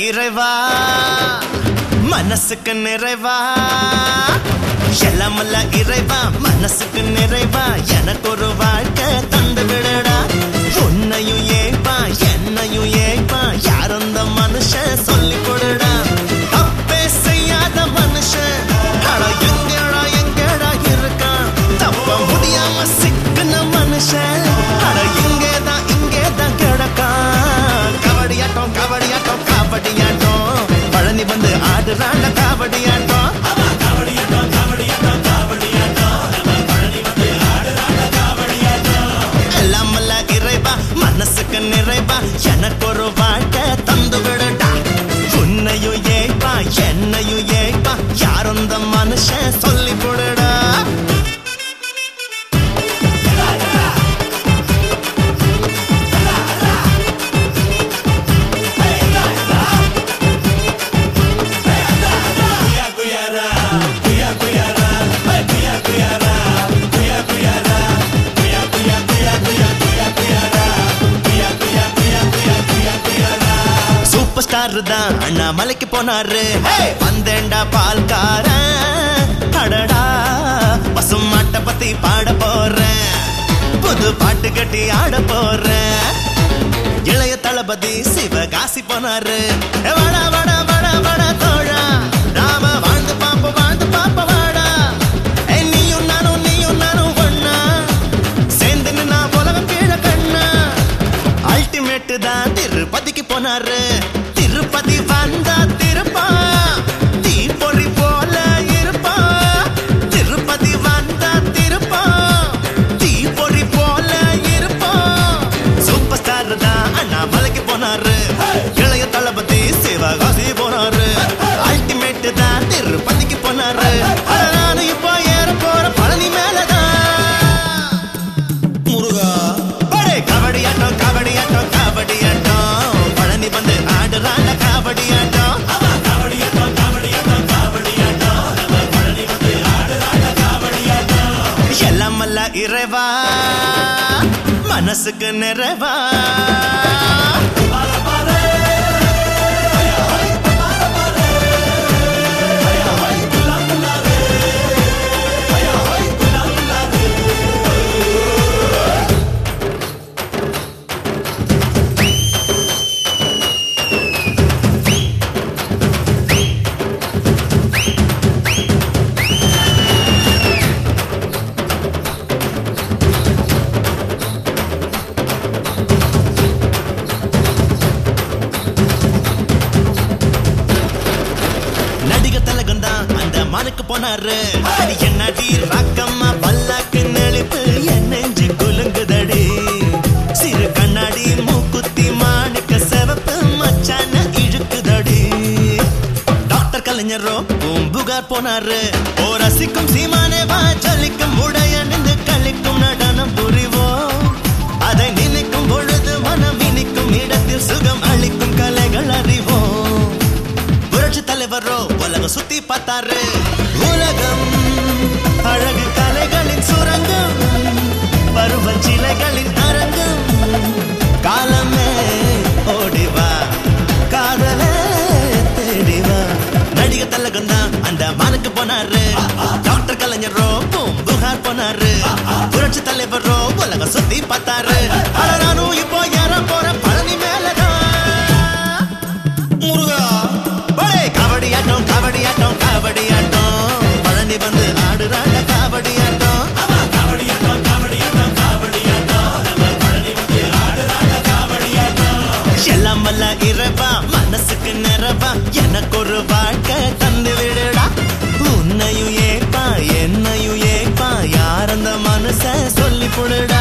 இறைவா மனசுக்கு நிறைவா எல்லாமல்ல இறைவா மனசுக்கு நிறைவா எனக்கு ஒரு வாழ்க்கை தந்து விடடா உன்னையும் ஏய்ப்பா என்னையும் ஏய்ப்பா யார் அந்த மனுஷன் சொல்லி கொடுடா தப்பே செய்யாத மனுஷன் அட எங்கடா எங்கடா இருக்கான் தப்ப முடியாம சிக்குன மனுஷன் அட இங்கேதான் இங்கேதான் கிடக்கான் கபடியாட்டம் கபடியாட்டம் கபடியாட்டம் பழனி வந்து ஆடுறாண்ட கபடியாட்டம் எல்லாம் அல்ல இறைவா மனசுக்கு நிறைவா எனக்கு ஒரு வாழ்க்கை தந்து விடடா உன்னையும் ஏய்ப்பா என்னையும் ஏய்ப்பா யார் அந்த மனுஷன் சொல்லி கொடுடா சூப்பர் ஸ்டார் தான் அண்ணாமலைக்கு போனாரு வந்தேண்டா பால்காரன் அடடா பசும் மாட்டை பத்தி பாட போறேன் புது பாட்டு கட்டி ஆட போறேன் இளைய தளபதி சிவகாசி போனாரு ஏ வாடா வாடா வாடா வாடா தோழா நாம வாழ்ந்து பாப்போம் வாழ்ந்து பாப்போம் வாடா ஏய், நீயும் நானும் நீயும் நானும் ஒண்ணா சேர்ந்து நின்னா உலகம் கீழ கண்ணா அல்டிமேட் தான் திருப்பதிக்கு போனாரு திருப்பதி வந்தா திருப்பா தீப்பொறி போல இருப்பா திருப்பதி வந்தா திருப்பா தீப்பொறி போல இருப்பா சூப்பர் ஸ்டார் தான் அண்ணாமலைக்கு போனாரு இளைய தளபதி சிவகாசி போனாரு அல்டிமேட் தான் திருப்பதிக்கு போனாரு அட நானும் இப்போ ஏற போற பழனி மேலதான் முருகா படே கபடியாட்டம் கபடியாட்டம் கபடியாட்டம் பழனி வந்து ஆடுறாண்ட கபடியாட்டம் எல்லாம் அல்ல இறைவா மனசுக்கு நிறைவா நடிக தலகம் தான் அந்த மனுக்கு போனாரு அடி என்னடி ராக்கம்மா பல்லாக்கு நெளிப்பு என் நெஞ்சு குலுங்குதடி சிறு கண்ணாடி மூக்குத்தி மாணிக்க செவப்பு மச்சான இழுக்குதடி டாக்டர் கலைஞரோ பூம்புகார் போனாரு ஓ ரசிக்கும் சீமானே வா ஜலிக்கும் உடைய நின்று கழிக்கும் நடனம் புரிவோம் அதை நினைக்கும் பொழுது மனம் இனிக்கும் இடத்தில் சுகம் அளிக்கும் கலைகள் அறிவோம் புரட்சி தலைவரோ உலகம் சுத்தி பார்த்தாரு உலகம் அழகு கலைகளின் சுரங்கம் பருவ சிலைகளின் அரங்கம் காலமே ஓடிவா காதலே தேடிவா நடிக தலகம் தான் அந்த மானுக்கு போனாரு டாக்டர் கலைஞரோ பூம்புகார் போனாரு புரட்சி தலைவரோ உலகம் சுத்தி பார்த்தாரு ஆனா நானும் இப்போ ஏற போற பழனி மேலதான் முருகா ஒரே கபடியாட்டம் கபடியாட்டம் கபடியாட்டம் பழனி வந்து ஆடுறாண்ட கபடியாட்டம் எல்லாம் வல்ல இறைவா மனசுக்கு நிறவா எனக்கு ஒரு வாழ்க்கை தந்து விடுடா உன்னையும் ஏப்பா என்னையும் ஏப்பா யார் அந்த மனுஷன் சொல்லி புடுடா